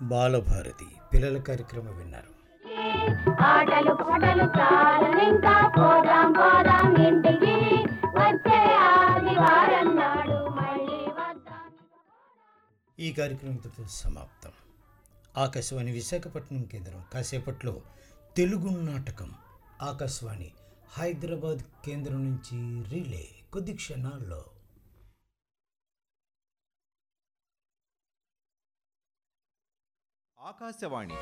బాలభారతి పిల్లల కార్యక్రమం విన్నారు ఆటలు పాటలు చాలనింకా పోదాం పోదాం ఇంటికి వచ్చే ఆదివారం నాడు మళ్ళీ వద్దాం ఈ కార్యక్రమం ఇంతటితో సమాప్తం ఆకాశవాణి విశాఖపట్నం కేంద్రం కాసేపట్లో తెలుగు నాటకం ఆకాశవాణి హైదరాబాద్ కేంద్రం నుంచి రిలే కొద్ది క్షణాల్లో ఆకాశవాణి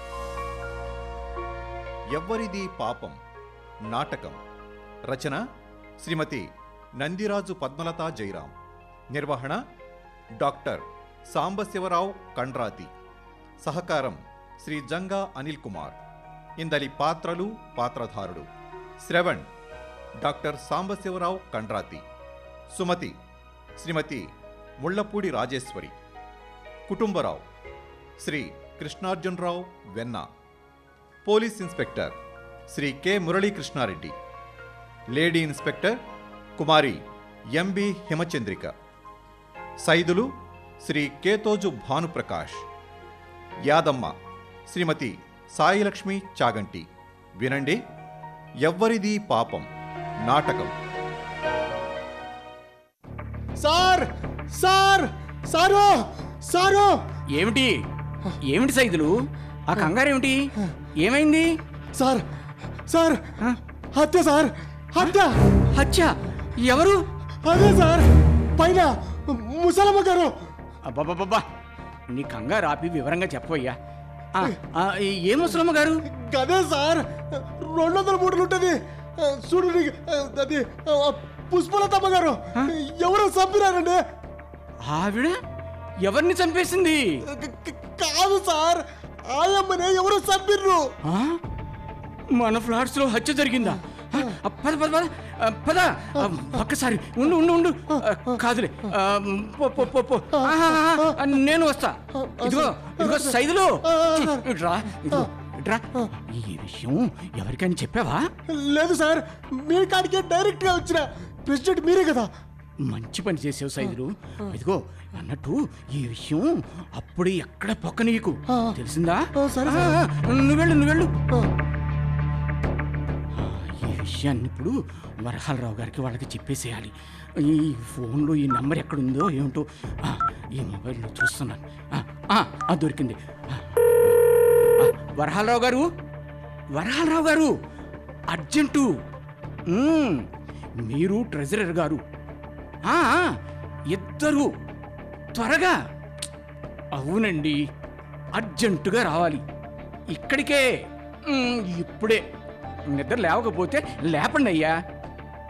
ఎవ్వరిది పాపం నాటకం రచన శ్రీమతి నందిరాజు పద్మలతా జైరాం నిర్వహణ డాక్టర్ సాంబశివరావు కండ్రాతి సహకారం శ్రీ జంగా అనిల్ కుమార్ ఇందలి పాత్రలు పాత్రధారుడు Shravan doctor Sambasiva Rao Kandrathi Sumathi Shrimati Mullapudi Rajeswari Kutumbarao Shri Krishnarjunarao Venna police inspector Shri K Muralikrishna Reddy lady inspector Kumari MB Himachandrika Saidulu Shri Ketoju Bhanuprakash Yadamma Shrimati Sailakshmi Chaganti వినండి ఎవ్వరిది పాపం నాటకం సార్ సార్ సారు సారు ఏమిటి ఏమిటి సైదులు ఆ కంగారేమిటి ఏమైంది సార్ సార్ హత్య సార్ హత్య హత్య ఎవరు అదే సార్ పైన ముసలమ్మ గారు అబ్బబ్బబ్బా నీ కంగారు ఆపి వివరంగా చెప్పవయ్యా ఆ, ఆ, ఏ ముసలమ్మ గారు గదే సార్ రెండు వందల మూటలు ఉంటుంది చూడు నీకు, అది ఆ, పుష్పలతమ్మ గారు ఎవరో చంపినారండి ఆవిడ ఎవరిని చంపేసింది క- క- కాదు సార్ ఆయమ్మనే ఎవరో చంపిర్రు ఆ? మన ఫ్లాట్స్ లో హత్య జరిగిందా ఆ, పద పద పద ఆ, పద ఆ, ఒక్కసారి ఉండు ఉండు ఉండు ఆ, కాదులే ఆ, పో, పో, పో, పో. ఆహా, ఆహా, నేను వస్తా ఇదిగో ఇదిగో సైదులు ఇట్రా ఇదిగో ఇట్రా ఈ విషయం ఎవరికైనా చెప్పావా లేదు సార్ మీ కాడికే డైరెక్ట్ గా వచ్చిన ప్రెసిడెంట్ మీరే కదా మంచి పని చేసావు సైదులు ఇదిగో అన్నట్టు ఈ విషయం అప్పుడే ఎక్కడ పొక్క నీకు తెలిసిందా ఆ, సరే, ఆ, నువ్వు వెళ్ళు నువ్వు వెళ్ళు ఆ, ఈ విషయాన్ని ఇప్పుడు వరహాలరావు గారికి వాళ్ళకి చెప్పేసేయాలి ఈ ఫోన్లో ఈ నెంబర్ ఎక్కడుందో ఏమిటో ఆ, ఈ మొబైల్లో చూస్తున్నాను ఆ, ఆ, ఆ, దొరికింది ఆ, ఆ, వరహాలరావు గారు వరహాలరావు గారు అర్జెంటు మ్మ్, మీరు ట్రెజరర్ గారు ఆ, ఇద్దరు త్వరగా అవునండి అర్జెంటుగా రావాలి ఇక్కడికే మ్మ్, ఇప్పుడే నిద్ర లేవకపోతే లేపండి అయ్యా